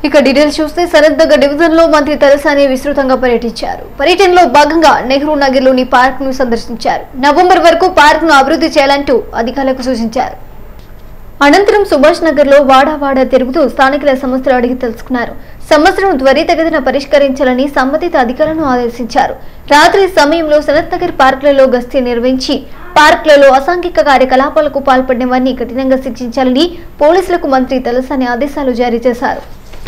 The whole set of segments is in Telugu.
ఇక డీటెయిల్స్ చూస్తే సనత్నగర్ డివిజన్ లో మంత్రి తలసాని విస్తృతంగా పర్యటించారు పర్యటనలో భాగంగా నెహ్రూ నగర్ లోని పార్క్ ను సందర్శించారు నవంబర్ వరకు పార్క్ ను అభివృద్ధి చేయాలంటూ అధికారులకు సూచించారు అనంతరం సుభాష్ నగర్ లో వాడావాడా తిరుగుతూ స్థానికుల సమస్యలు అడిగి తెలుసుకున్నారు సమస్యను త్వరితగతిన పరిష్కరించాలని సంబంధిత అధికారులను ఆదేశించారు రాత్రి సమయంలో సనత్ నగర్ పార్కులలో గస్తీ నిర్వహించి పార్కులలో అసాంఘిక కార్యకలాపాలకు పాల్పడిన వారిని కఠినంగా శిక్షించాలని పోలీసులకు మంత్రి తలసాని ఆదేశాలు జారీ చేశారు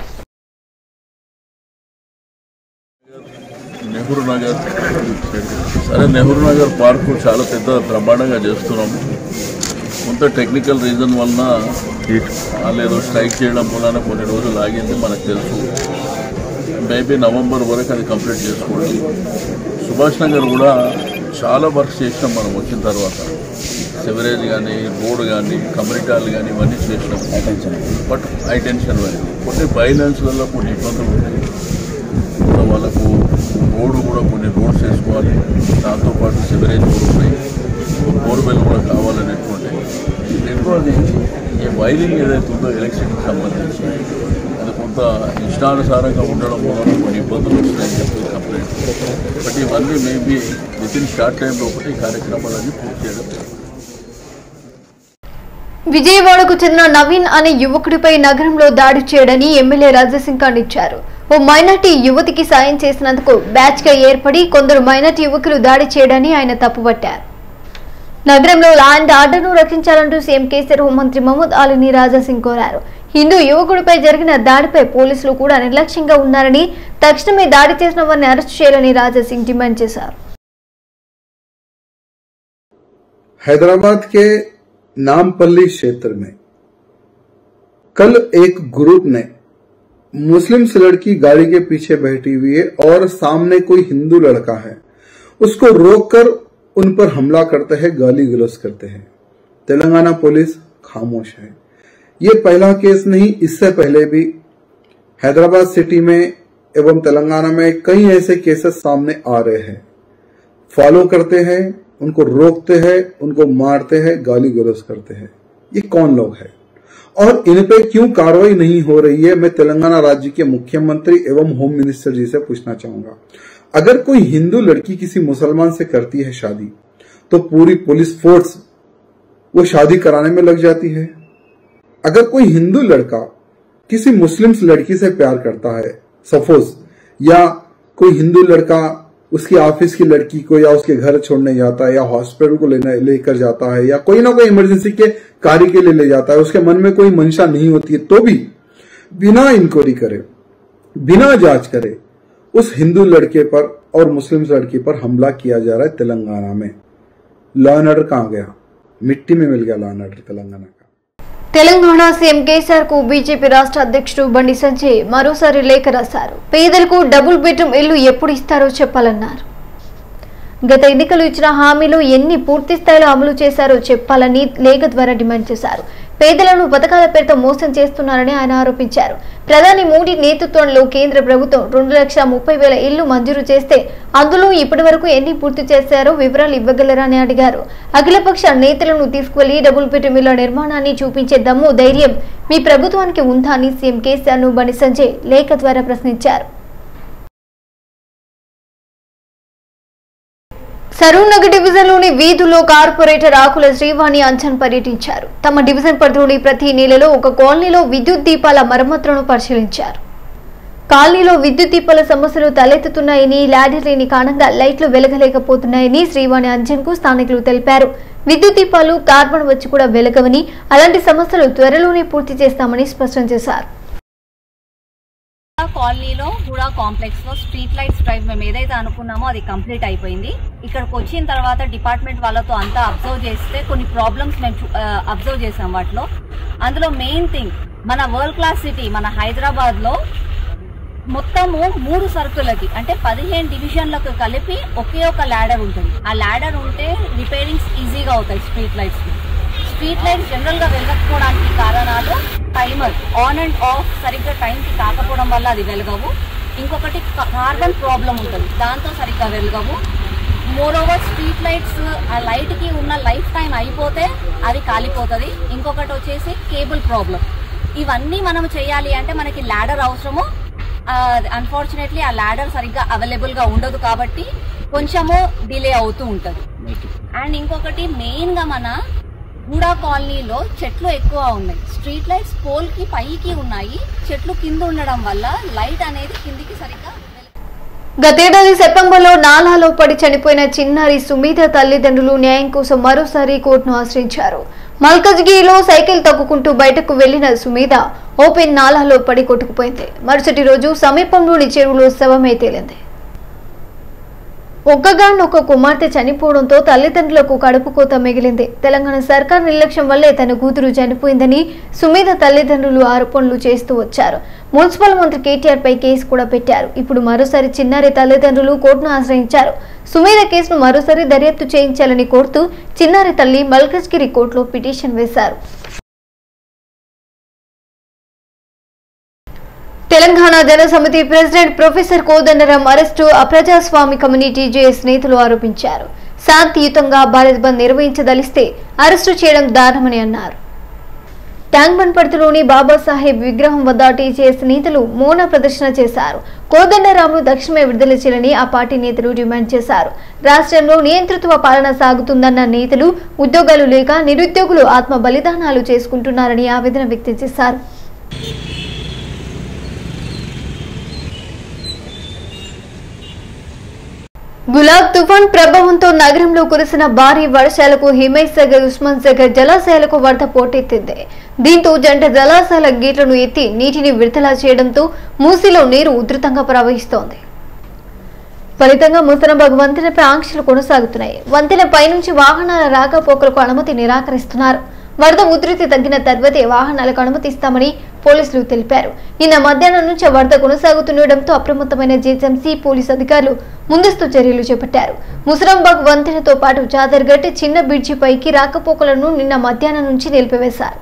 నెహ్రూ నగర్ సరే నెహ్రూ నగర్ పార్కు చాలా పెద్ద బ్రహ్మాండంగా చేస్తున్నాము కొంత టెక్నికల్ రీజన్ వలన వాళ్ళు ఏదో స్ట్రైక్ చేయడం వలన కొన్ని రోజులు ఆగింది మనకు తెలుసు మేబీ నవంబర్ వరకు అది కంప్లీట్ చేసుకోండి సుభాష్ నగర్ కూడా చాలా వర్క్ చేసినాం మనం వచ్చిన తర్వాత సివరేజ్ కానీ రోడ్ కానీ కమ్యూనిటీ హాల్ కానీ ఇవన్నీ చేసినాం బట్ హై టెన్షన్ వరకు కొన్ని బైలెన్స్లలో కొన్ని ఇబ్బందులు ఉంటాయి సో వాళ్ళకు రోడ్డు కూడా కొన్ని రోడ్స్ వేసుకోవాలి దాంతోపాటు సివరేజ్ కూడా ఉన్నాయి బోర్వెల్ కూడా కావాలనేటువంటి రెండోది ఈ వైరింగ్ ఏదైతే ఉందో ఎలక్ట్రిసిటీకి సంబంధించి అది కొంత ఇష్టానుసారంగా ఉండడం వలన కొన్ని ఇబ్బందులు వస్తాయని చెప్పి కంప్లైంట్ బట్ ఇవన్నీ మేబీ విత్ ఇన్ షార్ట్ టైంలో ఒకటి ఈ కార్యక్రమాలన్నీ పూర్తి చేయడం జరుగుతుంది. విజయవాడకు చెందిన నవీన్ అనే యువకుడిపై నగరంలో దాడి చేయడని ఎమ్మెల్యే రాజాసింగ్ ఖండించారు ఓ మైనార్టీ యువతికి సాయం చేసినందుకు బ్యాచ్ గా ఏర్పడి కొందరు మైనార్టీ యువకులు దాడి చేయడని ఆయన తప్పుపట్టారు నగరంలో లా అండ్ ఆర్డర్ను రక్షించాలంటూ సీఎం కేసీఆర్ హోంమంత్రి మహమ్మద్ అలీని రాజాసింగ్ కోరారు హిందూ యువకుడిపై జరిగిన దాడిపై పోలీసులు కూడా నిర్లక్ష్యంగా ఉన్నారని తక్షణమే దాడి చేసిన వారిని అరెస్ట్ చేయాలని రాజాసింగ్ డిమాండ్ చేశారు हैदराबाद के नामपल्ली क्षेत्र में कल एक ग्रुप ने मुस्लिम से लड़की गाड़ी के पीछे बैठी हुई है और सामने कोई हिंदू लड़का है उसको रोककर उन पर हमला करते हैं गाली गलौज करते हैं तेलंगाना पुलिस खामोश है ये पहला केस नहीं इससे पहले भी हैदराबाद सिटी में एवं तेलंगाना में कई ऐसे केसेस सामने आ रहे हैं फॉलो करते हैं उनको रोकते हैं उनको मारते हैं गाली गलौज करते हैं ये कौन लोग हैं और इन पे क्यों कार्रवाई नहीं हो रही है मैं तेलंगाना राज्य के मुख्यमंत्री एवं होम मिनिस्टर जी से पूछना चाहूंगा अगर कोई हिंदू लड़की किसी मुसलमान से करती है शादी तो पूरी पुलिस फोर्स वो शादी कराने में लग जाती है अगर कोई हिंदू लड़का किसी मुस्लिम लड़की से प्यार करता है सपोज या कोई हिंदू लड़का उसकी ऑफिस की लड़की को या उसके घर छोड़ने जाता है या हॉस्पिटल को लेने लेकर जाता है या कोई ना कोई इमरजेंसी के कार्य के लिए ले जाता है उसके मन में कोई मंशा नहीं होती है तो भी बिना इंक्वायरी करे बिना जांच करे उस हिंदू लड़के पर और मुस्लिम लड़की पर हमला किया जा रहा है तेलंगाना में लॉ एंड ऑर्डर कहाँ गया मिट्टी में मिल गया लॉ एंड ऑर्डर तेलंगाना का తెలంగాణ సీఎం కేసీఆర్ కు బీజేపీ రాష్ట్ర అధ్యక్షుడు బండి సంజయ్ మరోసారి లేఖ రాశారు పేదలకు డబుల్ బెడ్రూమ్ ఇల్లు ఎప్పుడు ఇస్తారో చెప్పాలన్నారు గత ఎన్నికలు ఇచ్చిన హామీలు ఎన్ని పూర్తి స్థాయిలో అమలు చేశారో చెప్పాలని లేఖ ద్వారా డిమాండ్ చేశారు పేదలను పథకాల పేరుతో మోసం చేస్తున్నారని ఆయన ఆరోపించారు ప్రధాని మోడీ నేతృత్వంలో కేంద్ర ప్రభుత్వం రెండు లక్షల ముప్పై వేల ఇళ్లు మంజూరు చేస్తే అందులో ఇప్పటి వరకు ఎన్ని పూర్తి చేశారో వివరాలు ఇవ్వగలరా అని అడిగారు అఖిలపక్ష నేతలను తీసుకువెళ్లి డబుల్ బెడ్రూమ్ ఇళ్ల నిర్మాణాన్ని చూపించే దమ్ము ధైర్యం మీ ప్రభుత్వానికి ఉందా అని సీఎం కేసీఆర్ ను బండి సంజయ్ లేఖ ద్వారా ప్రశ్నించారు సరూర్నగర్ డివిజన్లోని వీధుల్లో కార్పొరేటర్ ఆకుల శ్రీవాణి అంచన్ పర్యటించారు తమ డివిజన్ పరిధిలోని ప్రతి నెలలో ఒక కాలనీలో విద్యుత్ దీపాల మరమ్మతులను పరిశీలించారు కాలనీలో విద్యుత్ దీపాల సమస్యలు తలెత్తుతున్నాయని ల్యాడర్ లేని కారణంగా లైట్లు వెలగలేకపోతున్నాయని శ్రీవాణి అంజన్ కు స్థానికులు తెలిపారు విద్యుత్ దీపాలు కార్బన్ వచ్చి కూడా వెలగవని అలాంటి సమస్యలు త్వరలోనే పూర్తి చేస్తామని స్పష్టం చేశారు కాలనీలో హుడా కాంప్లెక్స్ లో స్ట్రీట్ లైట్స్ డ్రైవ్ మేము ఏదైతే అనుకున్నామో అది కంప్లీట్ అయిపోయింది ఇక్కడికి వచ్చిన తర్వాత డిపార్ట్మెంట్ వాళ్ళతో అంతా అబ్జర్వ్ చేస్తే కొన్ని ప్రాబ్లమ్స్ మేము అబ్జర్వ్ చేసాం వాటిలో అందులో మెయిన్ థింగ్ మన వరల్డ్ క్లాస్ సిటీ మన హైదరాబాద్ లో మొత్తము మూడు సర్కులకి అంటే పదిహేను డివిజన్లకు కలిపి ఒకే ఒక ల్యాడర్ ఉంటుంది ఆ ల్యాడర్ ఉంటే రిపేరింగ్స్ ఈజీగా అవుతాయి స్ట్రీట్ లైట్స్ కి స్ట్రీట్ లైట్స్ జనరల్ గా వెళ్ళకపోవడానికి కారణాలు టైమర్ ఆన్ అండ్ ఆఫ్ సరిగ్గా టైంకి కాకపోవడం వల్ల అది వెలగవు ఇంకొకటి కార్బన్ ప్రాబ్లం ఉంటుంది దాంతో సరిగ్గా వెలగవు మోర్ ఓవర్ స్ట్రీట్ లైట్స్ ఆ లైట్ కి ఉన్న లైఫ్ టైం అయిపోతే అది కాలిపోతుంది ఇంకొకటి వచ్చేసి కేబుల్ ప్రాబ్లం ఇవన్నీ మనం చేయాలి అంటే మనకి ల్యాడర్ అవసరము అన్ఫార్చునేట్లీ ఆ ల్యాడర్ సరిగ్గా అవైలబుల్ గా ఉండదు కాబట్టి కొంచెము డిలే అవుతూ ఉంటది అండ్ ఇంకొకటి మెయిన్ గా మన గూడా కాలనీలో చెట్లు ఎక్కువ ఉన్నాయి స్ట్రీట్ లైట్స్ పోల్ కి పైకి ఉన్నాయి చెట్లు కింద ఉండడం వల్ల లైట్ అనేది కిందికి సరిగ్గా వెలు- గతేడాది సెప్టెంబర్లో నాలాలో పడి చనిపోయిన చిన్నారి సుమీత తల్లిదండ్రులు న్యాయం కోసం మరోసారి కోర్టును ఆశ్రయించారు మల్కజ్గిరిలో సైకిల్ తగ్గుకుంటూ బయటకు వెళ్లిన సుమీత ఓపెన్ నాలాలో పడి కొట్టుకుపోయింది మరుసటి రోజు సమీపంలోని చెరువులో శవమే తేలింది ఒక్కగానొక్క కుమార్తె చనిపోవడంతో తల్లిదండ్రులకు కడుపు కోత మిగిలింది తెలంగాణ సర్కార్ నిర్లక్ష్యం వల్లే తన కూతురు చనిపోయిందని సుమీత తల్లిదండ్రులు ఆరోపణలు చేస్తూ వచ్చారు మున్సిపల్ మంత్రి కేటీఆర్ పై కేసు కూడా పెట్టారు ఇప్పుడు మరోసారి చిన్నారి తల్లిదండ్రులు కోర్టును ఆశ్రయించారు సుమీత కేసును మరోసారి దర్యాప్తు చేయించాలని కోరుతూ చిన్నారి తల్లి మల్కజ్గిరి కోర్టులో పిటిషన్ వేశారు Telangana Jana Samithi president professor Kodandaram arrest అప్రజాస్వామి కమ్యూనిటీ జేఎస్ నేతలు ఆరోపించారు శాంతియుతంగా భారత్ బంద్ నిర్వహించదలిస్తే అరెస్టు చేయడం దారుణమని అన్నారు ట్యాంక్ బండ్ పరిధిలోని బాబాసాహెబ్ విగ్రహం వద్ద టీజేఎస్ నేతలు మౌన ప్రదర్శన చేశారు కోదండరాంను తక్షణమే విడుదల చేయాలని ఆ పార్టీ నేతలు డిమాండ్ చేశారు రాష్ట్రంలో నియంతృత్వ పాలన సాగుతుందన్న నేతలు ఉద్యోగాలు లేక నిరుద్యోగులు ఆత్మ బలిదానాలు చేసుకుంటున్నారని ఆవేదన వ్యక్తం చేశారు గులాబ్ తుఫాన్ ప్రభావంతో నగరంలో కురిసిన భారీ వర్షాలకు హిమేష్ సాగర్ ఉస్మాన్ సాగర్ జలాశయాలకు వరద పోటెత్తింది దీంతో జంట జలాశయాల గేట్లను ఎత్తి నీటిని విడుదల చేయడంతో మూసీలో నీరు ఉధృతంగా ప్రవహిస్తోంది ఫలితంగా ముసనబాగ్ వంతెనపై ఆంక్షలు కొనసాగుతున్నాయి వంతెన పైనుంచి వాహనాల రాకపోకలకు అనుమతి నిరాకరిస్తున్నారు వరద ఉధృతి తగ్గిన తర్వాతే వాహనాలకు అనుమతి ఇస్తామని పోలీసులు తెలిపారు నిన్న మధ్యాహ్నం నుంచి వరద కొనసాగుతుండటంతో అప్రమత్తమైన జేఎంసీ పోలీసు అధికారులు ముందస్తు చర్యలు చేపట్టారు ముసరంబాగ్ వంతెనతో పాటు చాదర్గట్ చిన్న బ్రిడ్జి పైకి రాకపోకలను నిన్న మధ్యాహ్నం నుంచి నిలిపివేశారు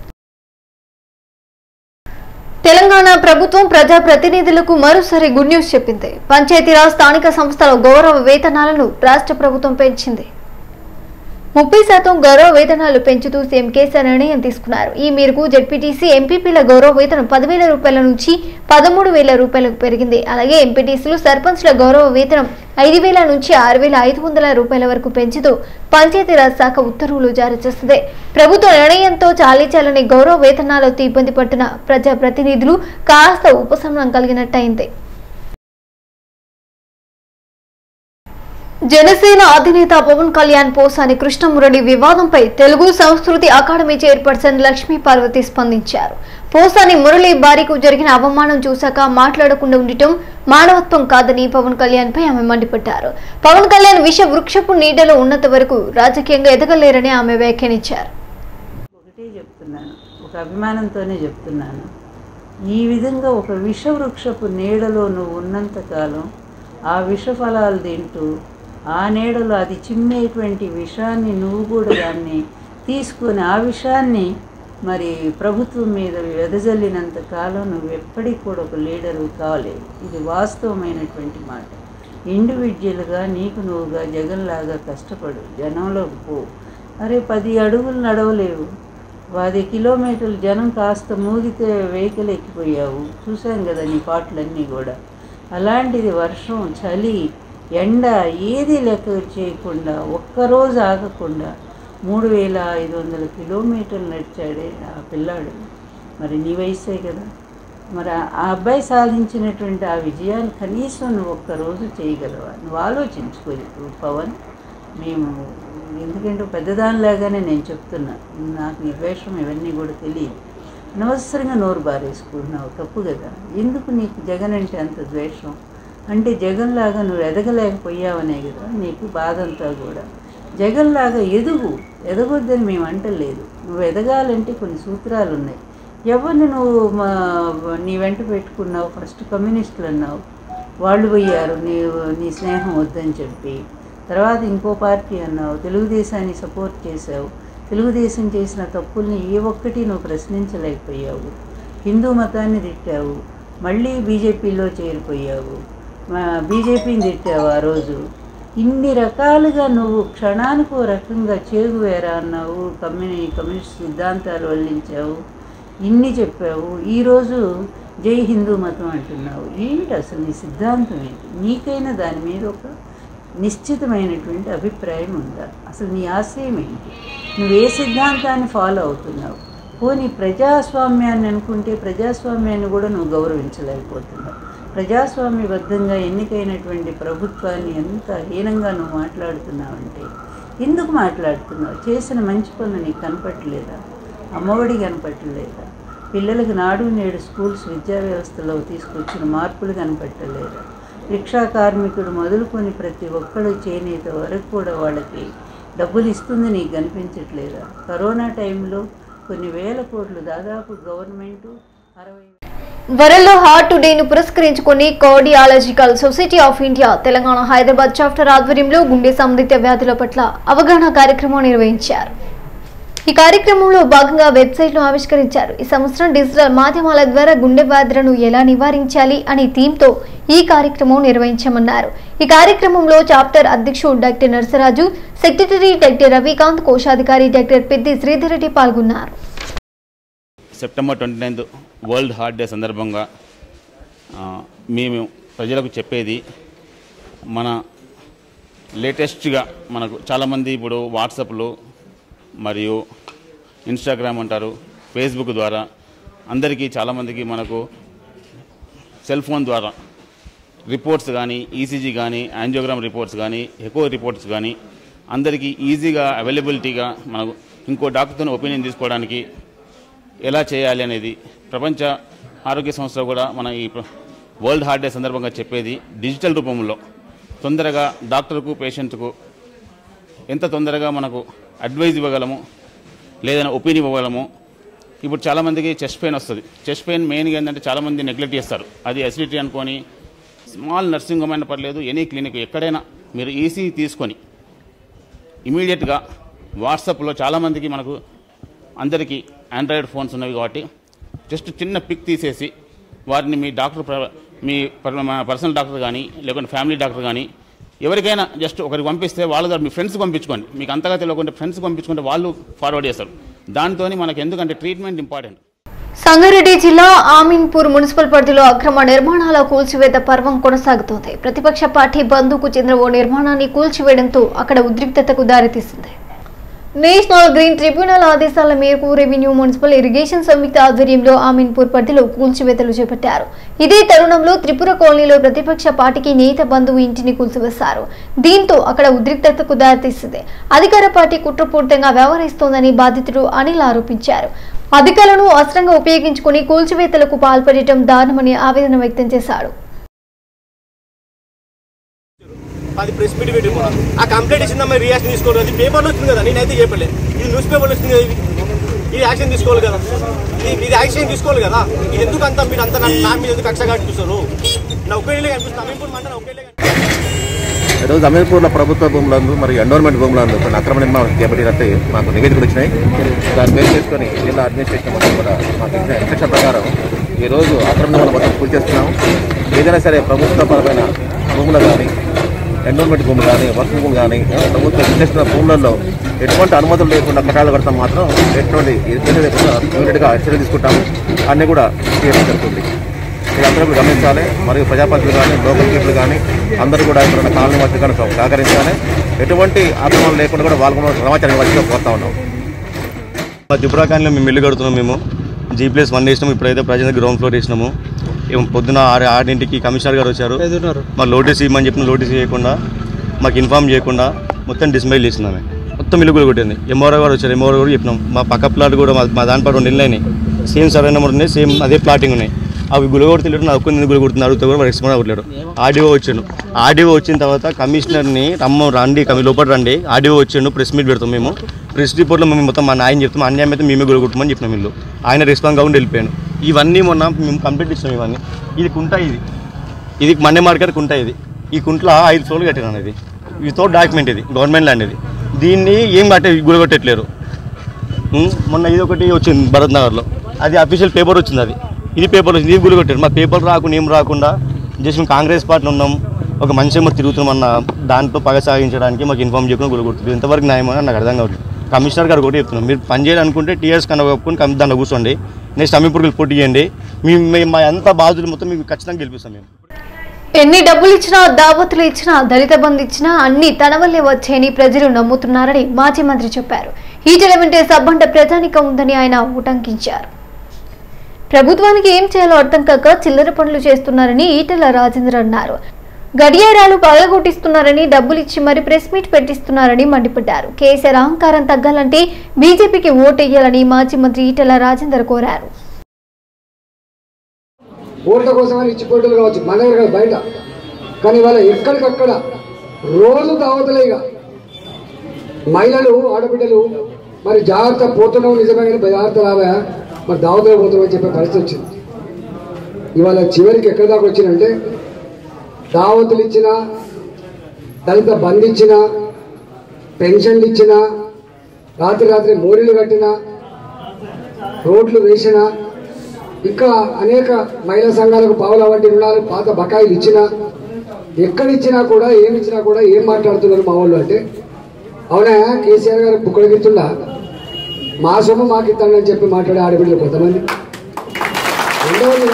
తెలంగాణ ప్రభుత్వం ప్రజా ప్రతినిధులకు మరోసారి గుడ్ న్యూస్ చెప్పింది పంచాయతీరాజ్ స్థానిక సంస్థల గౌరవ వేతనాలను రాష్ట్ర ప్రభుత్వం పెంచింది ముప్పై శాతం గౌరవ వేతనాలు పెంచుతూ సీఎం కేసీఆర్ నిర్ణయం తీసుకున్నారు ఈ మేరకు జెడ్పీటీసీ ఎంపీపీల గౌరవ వేతనం పదివేల రూపాయల నుంచి పదమూడు వేల రూపాయలకు పెరిగింది అలాగే ఎంపీటీసీలు సర్పంచ్ల గౌరవ వేతనం ఐదు వేల నుంచి ఆరు వేల ఐదు వందల రూపాయల వరకు పెంచుతూ పంచాయతీరాజ్ శాఖ ఉత్తర్వులు జారీ చేస్తుంది ప్రభుత్వ నిర్ణయంతో చాలీచాలని గౌరవ వేతనాలతో ఇబ్బంది పడుతున్న ప్రజాప్రతినిధులు కాస్త ఉపశమనం కలిగినట్టయింది జనసేన అధినేత పవన్ కళ్యాణ్ పోసాని కృష్ణమురళి వివాదంపై తెలుగు సంస్కృతి అకాడమీ చైర్పర్సన్ లక్ష్మీ పార్వతి స్పందించారు పోసాని మురళి భార్యకు జరిగిన అవమానం చూశాక మాట్లాడకుండా ఉండటం మానవత్వం కాదని పవన్ కళ్యాణ్ పై ఆమె మండిపడ్డారు పవన్ కళ్యాణ్ విష వృక్షపు నీడలో ఉన్నంత వరకు రాజకీయంగా ఎదగలేరని ఆమె వ్యాఖ్యానించారు ఒకటే చెప్తున్నాను ఒక అభిమానంతోనే చెప్తున్నాను ఈ విధంగా ఒక విషవృక్షపు నీడలో నువ్వు ఉన్నంతకాలం ఆ విషఫలాలు తింటూ ఆ నీడలో అది చిమ్మేటువంటి విషాన్ని నువ్వు కూడా దాన్ని తీసుకొని ఆ విషాన్ని మరి ప్రభుత్వం మీద వెదజల్లినంత కాలం నువ్వు ఎప్పటికి కూడా ఒక లీడరు కాలేవు ఇది వాస్తవమైనటువంటి మాట ఇండివిజువల్గా నీకు నువ్వుగా జగన్లాగా కష్టపడు జనంలోకి పో అరే పది అడుగులు నడవలేవు పది కిలోమీటర్లు జనం కాస్త మూగితే వెహికల్ ఎక్కిపోయావు చూసాం కదా నీ పాటలన్నీ కూడా అలాంటిది వర్షం చలి ఎండ ఏది లెక్క చేయకుండా ఒక్కరోజు ఆగకుండా మూడు వేల ఐదు వందల కిలోమీటర్లు నడిచాడే ఆ పిల్లాడు మరి నీ వయసే కదా మరి ఆ ఆ అబ్బాయి సాధించినటువంటి ఆ విజయాన్ని కనీసం నువ్వు ఒక్కరోజు చేయగలవా నువ్వు ఆలోచించుకో ఇప్పుడు పవన్ మేము ఎందుకంటే పెద్దదానిలాగానే నేను చెప్తున్నా నాకు ఈ వేషం ఇవన్నీ కూడా తెలియదు అనవసరంగా నోరు బారేసుకుంటున్నావు తప్పు కదా ఎందుకు నీకు జగన్ అంటే అంత ద్వేషం అంటే జగన్లాగా నువ్వు ఎదగలేకపోయావనే కదా నీకు బాధ అంతా కూడా జగన్లాగా ఎదుగు ఎదగొద్దని మేము అంటలేదు నువ్వు ఎదగాలంటే కొన్ని సూత్రాలు ఉన్నాయి ఎవరిని నువ్వు మా నీ వెంట పెట్టుకున్నావు ఫస్ట్ కమ్యూనిస్టులు అన్నావు వాళ్ళు పోయారు నీ నీ స్నేహం వద్దని చెప్పి తర్వాత ఇంకో పార్టీ అన్నావు తెలుగుదేశాన్ని సపోర్ట్ చేసావు తెలుగుదేశం చేసిన తప్పుల్ని ఏ ఒక్కటి నువ్వు ప్రశ్నించలేకపోయావు హిందూ మతాన్ని తిట్టావు మళ్ళీ బీజేపీలో చేరిపోయావు మా- బీజేపీని తిట్టావు ఆ రోజు ఇన్ని రకాలుగా నువ్వు క్షణానికి ఓ రకంగా చేగువేరా అన్నావు కమ్యూని కమ్యూనిస్ట్ సిద్ధాంతాలు వల్లించావు ఇన్ని చెప్పావు ఈరోజు జై హిందూ మతం అంటున్నావు ఏంటి అసలు నీ సిద్ధాంతం ఏంటి నీకైనా దాని మీద ఒక నిశ్చితమైనటువంటి అభిప్రాయం ఉందా అసలు నీ ఆశయం ఏంటి నువ్వు ఏ సిద్ధాంతాన్ని ఫాలో అవుతున్నావు పోనీ ప్రజాస్వామ్యాన్ని అనుకుంటే ప్రజాస్వామ్యాన్ని కూడా నువ్వు గౌరవించలేకపోతున్నావు ప్రజాస్వామ్యబద్ధంగా ఎన్నికైనటువంటి ప్రభుత్వాన్ని ఎంత హీనంగా నువ్వు మాట్లాడుతున్నావంటే ఎందుకు మాట్లాడుతున్నావు చేసిన మంచి పనులు నీకు కనపట్టలేదా అమ్మఒడి కనపట్టలేదా పిల్లలకు నాడు నేడు స్కూల్స్ విద్యా వ్యవస్థలో తీసుకొచ్చిన మార్పులు కనపట్టలేదా రిక్షా కార్మికుడు మొదలుకొని ప్రతి ఒక్కడు చేనేత వరకు కూడా వాళ్ళకి డబ్బులు ఇస్తుంది నీకు కనిపించట్లేదా కరోనా టైంలో కొన్ని వేల కోట్లు దాదాపు గవర్నమెంటు అరవై వరల్డ్ హార్ట్ డేను పురస్కరించుకుని cardiological society of India Telangana Hyderabad chapter ఆధ్వర్యంలో గుండె సంబంధిత వ్యాధుల పట్ల అవగాహన కార్యక్రమం నిర్వహించారు ఈ కార్యక్రమంలో భాగంగా వెబ్సైట్ను ఆవిష్కరించారు ఈ సంవత్సరం డిజిటల్ మాధ్యమాల ద్వారా గుండె వ్యాధులను ఎలా నివారించాలి అనే థీమ్తో ఈ కార్యక్రమం నిర్వహించామన్నారు ఈ కార్యక్రమంలో చాప్టర్ అధ్యక్షుడు doctor Narasaraju secretary doctor Ravikanth కోశాధికారి డాక్టర్ పెద్ది శ్రీధర్ రెడ్డి పాల్గొన్నారు September twenty ninth world heart day సందర్భంగా ఆ, మేము ప్రజలకు చెప్పేది మన లేటెస్ట్గా మనకు చాలామంది ఇప్పుడు వాట్సాప్లో మరియు ఇన్స్టాగ్రామ్ అంటారు ఫేస్బుక్ ద్వారా అందరికీ చాలామందికి మనకు సెల్ ఫోన్ ద్వారా రిపోర్ట్స్ కానీ ఈసీజీ కానీ యాంజియోగ్రామ్ రిపోర్ట్స్ కానీ ఎకో రిపోర్ట్స్ కానీ అందరికీ ఈజీగా అవైలబిలిటీగా మనకు ఇంకో డాక్టర్తో ఒపీనియన్ తీసుకోవడానికి ఎలా చేయాలి అనేది ప్రపంచ ఆరోగ్య సంస్థ కూడా మన ఈ ప్ర- వరల్డ్ హార్ట్ డే సందర్భంగా చెప్పేది డిజిటల్ రూపంలో తొందరగా డాక్టర్కు పేషెంట్కు ఎంత తొందరగా మనకు అడ్వైజ్ ఇవ్వగలము లేదైనా ఒపీనియన్ ఇవ్వగలము ఇప్పుడు చాలామందికి చెస్ట్ పెయిన్ వస్తుంది చెస్ట్ పెయిన్ మెయిన్గా ఏంటంటే చాలామంది నెగ్లెక్ట్ చేస్తారు అది అసిడిటీ అనుకొని స్మాల్ నర్సింగ్ హోమ్ అయినా పర్లేదు ఎనీ క్లినిక్ ఎక్కడైనా మీరు ఈసీ తీసుకొని ఇమీడియట్గా వాట్సాప్లో చాలామందికి మనకు అందరికీ ఆండ్రాయిడ్ ఫోన్స్ ఉన్నవి కాబట్టి జస్ట్ చిన్న పిక్ తీసేసి వారిని మీ డాక్టర్ ప్ర- మీ పర్- మన పర్సనల్ డాక్టర్ కానీ లేకుంటే ఫ్యామిలీ డాక్టర్ కానీ ఎవరికైనా జస్ట్ ఒకరికి పంపిస్తే వాళ్ళ ద్వారా మీ ఫ్రెండ్స్కి పంపించుకోండి మీకు అంతగా తెలియకుంటే ఫ్రెండ్స్కి పంపించుకుంటే వాళ్ళు ఫార్వర్డ్ చేస్తారు దాంతో మనకు ఎందుకంటే ట్రీట్మెంట్ ఇంపార్టెంట్ సంగారెడ్డి జిల్లా ఆమీన్పూర్ మున్సిపల్ పరిధిలో అక్రమ నిర్మాణాల కూల్చివేత పర్వం కొనసాగుతోంది ప్రతిపక్ష పార్టీ బంధుకు చెందిన ఓ నిర్మాణాన్ని కూల్చివేయడంతో అక్కడ ఉద్రిక్తతకు దారితీసింది నేషనల్ గ్రీన్ ట్రిబ్యునల్ ఆదేశాల మేరకు రెవెన్యూ మున్సిపల్ ఇరిగేషన్ సంయుక్త ఆధ్వర్యంలో ఆమీన్పూర్ పరిధిలో కూల్చివేతలు చేపట్టారు ఇదే తరుణంలో త్రిపుర కాలనీలో ప్రతిపక్ష పార్టీకి నేత బంధువు ఇంటిని కూల్చివేశారు దీంతో అక్కడ ఉద్రిక్తతకు దారితీసింది అధికార పార్టీ కుట్రపూరితంగా వ్యవహరిస్తోందని బాధితుడు అనిల్ ఆరోపించారు అధికారులను అస్త్రంగా ఉపయోగించుకుని కూల్చివేతలకు పాల్పడటం దారుణమని ఆవేదన వ్యక్తం చేశాడు అది ప్రెస్ మీట్ పెట్టి కూడా ఆ కంప్లైంట్ ఇచ్చిందా మరి రియాక్షన్ తీసుకోవాలి అది పేపర్లో వచ్చింది కదా నేనైతే చెప్పలే ఇది న్యూస్ పేపర్లో వచ్చింది కదా ఇది ఇది యాక్షన్ తీసుకోవాలి కదా ఇది ఇది యాక్షన్ తీసుకోవాలి కదా ఇది ఎందుకు అంత మీరు అంత నా నా మీద ఎందుకు కక్ష కట్టిస్తారు నా ఒకేళ్ళే కనిపిస్తుంది అమీన్పూర్ మండలం ఒకేళ్ళే ఈరోజు అమీర్పూర్లో ప్రభుత్వ భూములందు మరి ఎండోర్మెంట్ భూములందు కొన్ని అక్రమ నిర్మాణం చేపట్టినట్టు మాకు నివేదికలు వచ్చినాయి దాన్ని బేస్ చేసుకొని జిల్లా అడ్మినిస్ట్రేషన్ మొత్తం కూడా మాకు ఇచ్చిన ఇన్స్ట్రక్షన్ ప్రకారం ఈరోజు అక్రమ నిర్మాణం మొత్తం పూర్తి చేస్తున్నాం ఏదైనా సరే ప్రభుత్వ పరమైన భూములు కానీ ఎండోర్మెంట్ భూములు కానీ వర్క్ భూములు కానీ ప్రభుత్వం ఇచ్చేస్తున్న భూములలో ఎటువంటి అనుమతులు లేకుండా కట్టాలు కడతాం మాత్రం ఎటువంటి ఇబ్బంది లేకుండా ఇమీడియట్గా చర్యలు తీసుకుంటాము అన్నీ కూడా చేయడం జరుగుతుంది మీరందరూ కూడా గమనించాలి మరియు ప్రజాప్రతినిధులు కానీ లోకల్ పీపుల్ కానీ అందరూ కూడా ఇక్కడ ఉన్న కాలనీ మధ్య కానీ సహకరించాలి ఎటువంటి ఆక్రమణ లేకుండా కూడా వాళ్ళు కూడా సమాచారం ఇవ్వాల్సిందిగా కోరుతా ఉన్నాం మా త్రిపురా కాలనీలో మేము ఇల్లు కడుతున్నాం మేము జీ ప్లేస్ వన్ వేసినాము ఇప్పుడైతే ప్రజెంట్ గ్రౌండ్ ఫ్లోర్ వేసినాము ఏం పొద్దున ఆరు ఆరింటికి కమిషనర్ గారు వచ్చారు మా నోటీస్ ఇవ్వమని చెప్పిన నోటీస్ చేయకుండా మాకు ఇన్ఫామ్ చేయకుండా మొత్తం డిస్మైల్ చేసినామే మొత్తం ఇల్లు కూడా కొట్టింది ఎంఆర్ఓ గారు వచ్చారు ఎంఆర్ఓ కూడా చెప్పినాం మా పక్క ప్లాట్ కూడా మా మా దాని పాటు రెండు ఇల్లు అయినాయి సేమ్ సర్వే నెంబర్ ఉన్నాయి సేమ్ అదే ప్లాటింగ్ ఉన్నాయి అవి గులగొడుతున్నాడు నా ఒక్క గుల కొడుతుంది అడుగుతా కూడా రెస్పాండ్ అవ్వట్లేడు ఆర్డీఓ వచ్చాడు ఆర్డీఓ వచ్చిన తర్వాత కమిషనర్ని రమ్మ రండి కమి లోపల రండి ఆర్డీఓ వచ్చిండు ప్రెస్ మీట్ పెడతాం మేము ప్రెస్ రిపోర్ట్లో మేము మొత్తం మా నాయన చెప్తాం అన్యాయం అయితే మేమే గులగొట్టమని చెప్పినాం వీళ్ళు ఆయన రెస్పాన్స్ కాకుండా వెళ్ళిపోయాను ఇవన్నీ మొన్న మేము కంప్లీట్ ఇచ్చినాం ఇవన్నీ ఇది కుంట ఇది ఇది మండే మార్కెట్ కుంట ఇది ఈ కుంట్లో ఐదు ఫ్లోర్లు కట్టినాను ఇది వితౌట్ డాక్యుమెంట్ ఇది గవర్నమెంట్ ల్యాండ్ ఇది దీన్ని ఏం కట్టే గులగొట్టట్లేరు ఉం, మొన్న ఇది ఒకటి వచ్చింది భరత్ నగర్లో అది అఫీషియల్ పేపర్ వచ్చింది అది ఇది పేపర్ వచ్చింది ఇది గుడి కొట్టారు మా పేపర్ రాకుండా ఏం రాకుండా జస్ట్ మేము కాంగ్రెస్ పార్టీలో ఉన్నాం ఒక మనిషి ఏమో తిరుగుతున్నాం అన్న దాంట్లో పగ సాగించడానికి మాకు ఇన్ఫామ్ చేయకుండా గుడి కొడుతుంది ఎంతవరకు న్యాయం అని నాకు అర్థం కావట్లేదు కమిషనర్ గారు కూడా చెప్తున్నాం మీరు పని చేయాలనుకుంటే టీఆర్ఎస్ కన్నా ఒప్పుకొని కమి దాంట్లో కూర్చోండి నెక్స్ట్ అమీపూర్కి పోటీ చేయండి మేము మేము మా అంతా బాధ్యతలు మొత్తం మీకు ఖచ్చితంగా గెలిపిస్తాం మేము ఎన్ని డబ్బులు ఇచ్చినా దావతులు ఇచ్చినా దళిత బంధు ఇచ్చినా అన్ని తన వల్లే వచ్చాయని ప్రజలు నమ్ముతున్నారని మాజీ మంత్రి చెప్పారు ఈటెల వెంటే సబ్బండ ప్రజానికం ఉందని ఆయన ఉటంకించారు ప్రభుత్వానికి ఏం చేయాలో అర్థం కాక చిల్లర పనులు చేస్తున్నారని ఈటెల రాజేంద్ర అన్నారు గడియారాలు పగలగొట్టిస్తున్నారని డబ్బులు ఇచ్చి మరి ప్రెస్ మీట్ పెట్టిస్తున్నారని మండిపడ్డారు కేసీఆర్ అహంకారం తగ్గాలంటే బీజేపీకి ఓటేయాలని మాజీ మంత్రి ఈటెల రాజేందర్ కోరారు ఓట్ల కోసమని ఇచ్చిపోటీలు కావచ్చు మన దగ్గర కాదు బయట కానీ వాళ్ళ ఎక్కడికక్కడ రోజు దావతలే ఇక మహిళలు ఆడబిడ్డలు మరి జాగ్రత్త పోతున్నావు నిజమే కానీ జాగ్రత్త రావా మరి దావతలు పోతున్నావు చెప్పే పరిస్థితి వచ్చింది ఇవాళ చివరికి ఎక్కడి దాకా వచ్చిందంటే దావతులు ఇచ్చిన దళిత బంద్ ఇచ్చిన పెన్షన్లు ఇచ్చిన రాత్రి రాత్రి మోరీలు కట్టిన రోడ్లు వేసిన ఇంకా అనేక మహిళా సంఘాలకు పావుల వంటి రుణాలు పాత బకాయిలు ఇచ్చినా ఎక్కడిచ్చినా కూడా ఏమి ఇచ్చినా కూడా ఏం మాట్లాడుతున్నారు మా వాళ్ళు అంటే అవునా కేసీఆర్ గారు బుక్కడిగిస్తుందా మా సొమ్ము మాకు ఇస్తాడని చెప్పి మాట్లాడే ఆడబిడ్డలు కొంతమంది రెండవది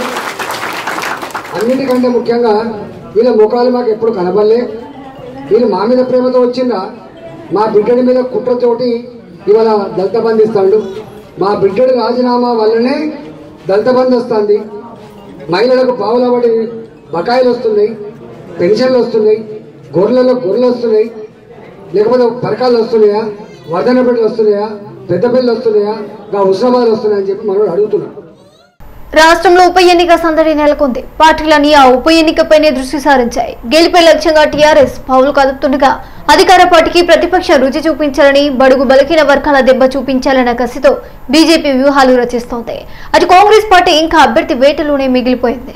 అన్నిటికంటే ముఖ్యంగా వీళ్ళ ముఖాలు మాకు ఎప్పుడు కనబడలే వీళ్ళు మా మీద ప్రేమతో వచ్చిందా మా బిడ్డడి మీద కుట్రతోటి ఇవాళ దళిత బంధు ఇస్తాడు మా బిడ్డడి రాజీనామా వల్లనే దళిత బంధు వస్తుంది మహిళలకు పావులబడి బకాయిలు వస్తున్నాయి పెన్షన్లు వస్తున్నాయి గొర్రెలలో గొర్రెలు వస్తున్నాయి లేకపోతే పరకాలు వస్తున్నాయా వర్ధన బిడ్డలు వస్తున్నాయా పెద్ద పిల్లలు వస్తున్నాయా ఇంకా హుస్నాబాద్ వస్తున్నాయని చెప్పి మనోడు అడుగుతున్నాడు రాష్ట్రంలో ఉప ఎన్నిక సందడి నెలకొంది పార్టీలన్నీ ఆ ఉప ఎన్నికపైనే దృష్టి సారించాయి గెలిపే లక్ష్యంగా టీఆర్ఎస్ పావులు కదుపుతుండగా అధికార పార్టీకి ప్రతిపక్ష రుచి చూపించాలని బడుగు బలహీన వర్గాల దెబ్బ చూపించాలన్న కసితో బీజేపీ వ్యూహాలు రచిస్తోంది అటు కాంగ్రెస్ పార్టీ ఇంకా అభ్యర్థి వేటలోనే మిగిలిపోయింది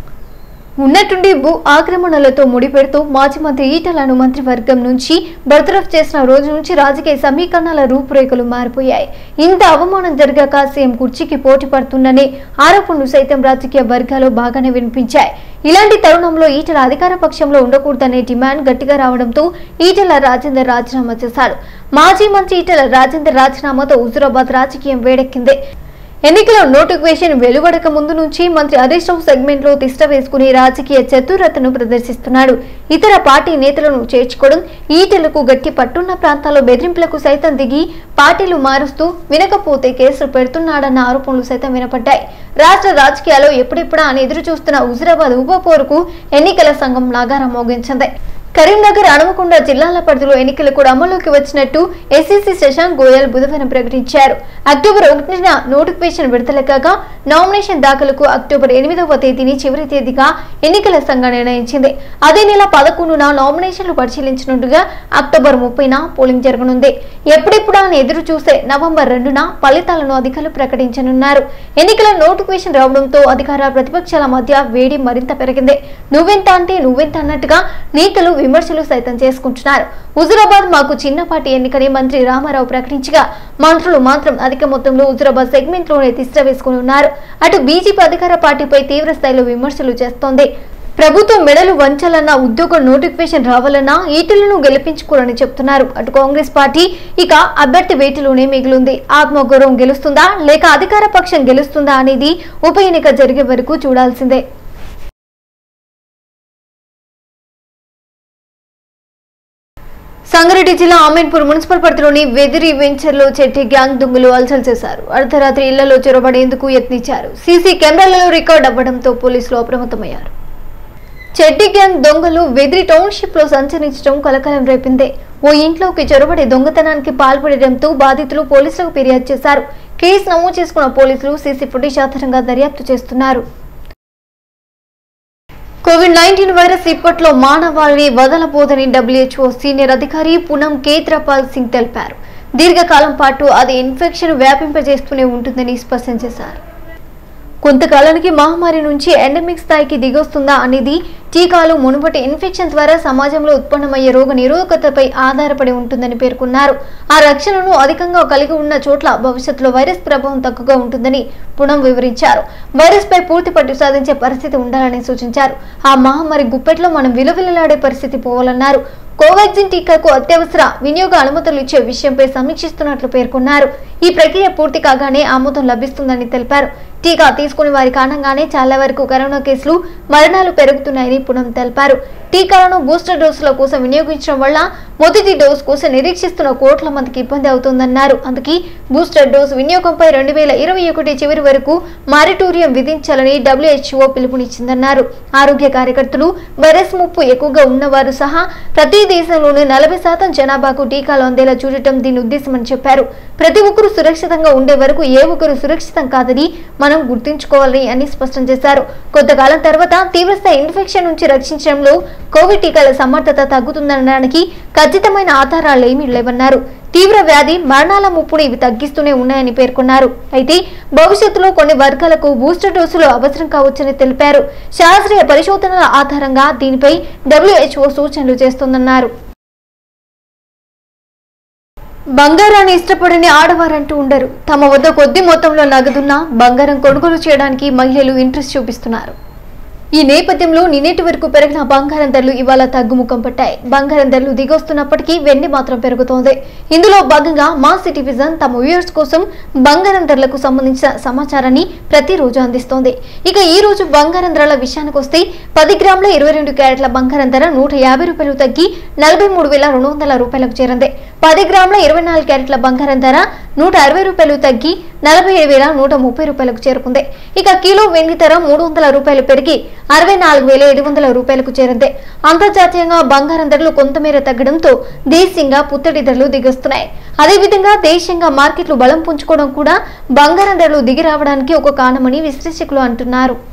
ఉన్నట్టుండి భూ ఆక్రమణలతో ముడిపెడుతూ మాజీ మంత్రి ఈటలను మంత్రివర్గం నుంచి బర్తరఫ్ చేసిన రోజు నుంచి రాజకీయ సమీకరణాల రూపురేఖలు మారిపోయాయి ఇంత అవమానం జరిగాక సీఎం కుర్చీకి పోటీ పడుతుందనే ఆరోపణలు సైతం రాజకీయ వర్గాలు బాగానే వినిపించాయి ఇలాంటి తరుణంలో ఈటల అధికార పక్షంలో ఉండకూడదనే డిమాండ్ గట్టిగా రావడంతో ఈటల రాజేందర్ రాజీనామా చేశారు మాజీ మంత్రి ఈటల రాజేందర్ రాజీనామాతో హుజురాబాద్ రాజకీయం వేడెక్కింది ఎన్నికల నోటిఫికేషన్ వెలువడక ముందు నుంచి మంత్రి హరీష్ రావు సెగ్మెంట్ లో తిష్ట వేసుకుని రాజకీయ చతురతను ప్రదర్శిస్తున్నాడు ఇతర పార్టీ నేతలను చేర్చుకోవడం ఈటెలకు గట్టి పట్టున్న ప్రాంతాల్లో బెదిరింపులకు సైతం దిగి పార్టీలు మారుస్తూ వినకపోతే కేసులు పెడుతున్నాడన్న ఆరోపణలు సైతం వినపడ్డాయి రాష్ట్ర రాజకీయాల్లో ఎప్పుడెప్పుడా అని ఎదురు చూస్తున్న హుజురాబాద్ ఉప పోరుకు ఎన్నికల సంఘం నాగారం మోగించింది కరీంనగర్ హనుమకొండ జిల్లాల పరిధిలో ఎన్నికలు కూడా అమల్లోకి వచ్చినట్టు ఎస్సీసీ శశాంక్ గోయల్ బుధవారం ప్రకటించారు అక్టోబర్ ఒకటిన నోటిఫికేషన్ విడుదల కాగా నామినేషన్ దాఖలకు అక్టోబర్ ఎనిమిదవ తేదీని చివరి తేదీగా ఎన్నికల సంఘం నిర్ణయించింది అదే నెల పదకొండున నామినేషన్లు పరిశీలించనుండగా అక్టోబర్ ముప్పైన పోలింగ్ జరగనుంది ఎప్పుడెప్పుడా అని ఎదురు చూసే నవంబర్ రెండున ఫలితాలను అధికారులు ప్రకటించనున్నారు ఎన్నికల నోటిఫికేషన్ రావడంతో అధికార ప్రతిపక్షాల మధ్య వేడి మరింత పెరిగింది నువ్వెంత అంటే నువ్వెంత అన్నట్టుగా నేతలు విమర్శలు సైతం చేసుకుంటున్నారు హుజురాబాద్ మాకు చిన్నపాటి ఎన్నికని మంత్రి రామారావు ప్రకటించగా మంత్రులు మాత్రం అధిక మొత్తంలో హుజురాబాద్ సెగ్మెంట్ లోనే తిష్ట వేసుకుని ఉన్నారు అటు బీజేపీ అధికార పార్టీపై తీవ్ర స్థాయిలో విమర్శలు చేస్తోంది ప్రభుత్వం మెడలు వంచాలన్నా ఉద్యోగ నోటిఫికేషన్ రావాలన్నా ఈటలను గెలిపించుకోరని చెప్తున్నారు అటు కాంగ్రెస్ పార్టీ ఇక అభ్యర్థి వేటిలోనే మిగిలింది ఆత్మగౌరవం గెలుస్తుందా లేక అధికార పక్షం గెలుస్తుందా అనేది ఉప ఎన్నిక జరిగే వరకు చూడాల్సిందే సంగారెడ్డి జిల్లా అమీన్పూర్ మున్సిపల్ పరిధిలోని వెదిరి వెంచర్లో చెట్టి గ్యాంగ్ దొంగలు అలసలు చేశారు అర్ధరాత్రి ఇళ్లలో చొరబడేందుకు యత్నించారు సీసీ కెమెరాలలో రికార్డ్ అవ్వడంతో పోలీసులు అప్రమత్తమయ్యారు చెడ్డి గ్యాంగ్ దొంగలు వెదిరి టౌన్షిప్ లో సంచరించడం కలకలం రేపిందే ఓ ఇంట్లోకి చొరబడి దొంగతనానికి పాల్పడడంతో బాధితులు పోలీసులకు ఫిర్యాదు చేశారు కేసు నమోదు చేసుకున్న పోలీసులు సీసీ ఫుటేజ్ ఆధారంగా దర్యాప్తు చేస్తున్నారు కోవిడ్ నైన్టీన్ వైరస్ ఇప్పట్లో మానవాళిని వదలబోదని డబ్ల్యూహెచ్ఓ సీనియర్ అధికారి పూనం కేత్రపాల్ సింగ్ తెలిపారు దీర్ఘకాలం పాటు అది ఇన్ఫెక్షన్ వ్యాపింపజేస్తూనే ఉంటుందని స్పష్టం చేశారు కొంతకాలానికి మహమ్మారి నుంచి ఎండమిక్ స్థాయికి దిగొస్తుందా అనేది టీకాలు మునుపటి ఇన్ఫెక్షన్ ద్వారా సమాజంలో ఉత్పన్నమయ్యే రోగ నిరోధకతపై ఆధారపడి ఉంటుందని పేర్కొన్నారు ఆ రక్షణను అధికంగా కలిగి ఉన్న చోట్ల భవిష్యత్తులో వైరస్ ప్రభావం తక్కువగా ఉంటుందని పునం వివరించారు వైరస్ పై పూర్తి పట్టు సాధించే పరిస్థితి ఉండాలని సూచించారు ఆ మహమ్మారి గుప్పెట్లో మనం విలువిలలాడే పరిస్థితి పోవాలన్నారు కోవాక్సిన్ టీకాకు అత్యవసర వినియోగ అనుమతులు ఇచ్చే విషయంపై సమీక్షిస్తున్నట్లు పేర్కొన్నారు ఈ ప్రక్రియ పూర్తి కాగానే ఆమోదం లభిస్తుందని తెలిపారు టీకా తీసుకునే వారి కారణంగానే చాలా వరకు కరోనా కేసులు మరణాలు పెరుగుతున్నాయని పునం తెలిపారు టీకాలను బూస్టర్ డోసుల కోసం వినియోగించడం వల్ల మొదటి డోస్ కోసం నిరీక్షిస్తున్న కోట్ల మందికి ఇబ్బంది అవుతుందన్నారు అందుకే బూస్టర్ డోస్ వినియోగంపై రెండు వేల ఇరవై ఒకటి చివరి వరకు మారిటోరియం విధించాలని డబ్ల్యూహెచ్ఓ పిలుపునిచ్చిందన్నారు ఆరోగ్య కార్యకర్తలు వైరస్ ముప్పు ఎక్కువగా ఉన్నవారు సహా ప్రతి దేశంలోనూ నలభై శాతం జనాభాకు టీకాలు అందేలా చూడటం దీని ఉద్దేశమని చెప్పారు ప్రతి ఒక్కరూ సురక్షితంగా ఉండే వరకు ఏ ఒక్కరు సురక్షితం కాదని మనం గుర్తుంచుకోవాలని అని స్పష్టం చేశారు కొంతకాలం తర్వాత తీవ్రస్థాయి ఇన్ఫెక్షన్ నుంచి రక్షించడంలో కోవిడ్ టీకాల సమర్థత తగ్గుతుందనడానికి ఖచ్చితమైన ఆధారాలు ఏమీ లేవన్నారు తీవ్ర వ్యాధి మరణాల ముప్పును ఇవి తగ్గిస్తూనే ఉన్నాయని పేర్కొన్నారు అయితే భవిష్యత్తులో కొన్ని వర్గాలకు బూస్టర్ డోసులు అవసరం కావచ్చని తెలిపారు శాస్త్రీయ పరిశోధనల ఆధారంగా దీనిపై డబ్ల్యూహెచ్ఓ సూచనలు చేస్తోందన్నారు బంగారాన్ని ఇష్టపడని ఆడవారంటూ ఉండరు తమ వద్ద కొద్ది మొత్తంలో నగదున్న బంగారం కొనుగోలు చేయడానికి మహిళలు ఇంట్రెస్ట్ చూపిస్తున్నారు ఈ నేపథ్యంలో నిన్నటి వరకు పెరిగిన బంగారం ధరలు ఇవాళ తగ్గుముఖం పట్టాయి బంగారం ధరలు దిగొస్తున్నప్పటికీ వెండి మాత్రం పెరుగుతోంది ఇందులో భాగంగా మా సిటీ విజన్ తమ వ్యూయర్స్ కోసం బంగారం ధరలకు సంబంధించిన సమాచారాన్ని ప్రతిరోజు అందిస్తోంది ఇక ఈ రోజు బంగారం ధరల విషయానికి వస్తే పది గ్రాముల ఇరవై రెండు క్యారెట్ల బంగారం ధర నూట యాభై రూపాయలు తగ్గి నలభై మూడు వేల రెండు వందల రూపాయలకు చేరింది పది గ్రాముల ఇరవై నాలుగు క్యారెట్ల బంగారం ధర నూట అరవై రూపాయలు తగ్గి నలభై ఏడు వేల నూట ముప్పై రూపాయలకు చేరుకుంది ఇక కిలో వెండి ధర మూడు వందల రూపాయలు పెరిగి అరవై నాలుగు వేల ఏడు వందల రూపాయలకు చేరింది అంతర్జాతీయంగా బంగారం ధరలు కొంతమేర తగ్గడంతో దేశీయంగా పుత్తడి ధరలు దిగొస్తున్నాయి అదేవిధంగా దేశీయంగా మార్కెట్లు బలం పుంజుకోవడం కూడా బంగారం ధరలు దిగి రావడానికి ఒక కారణమని విశ్లేషకులు అంటున్నారు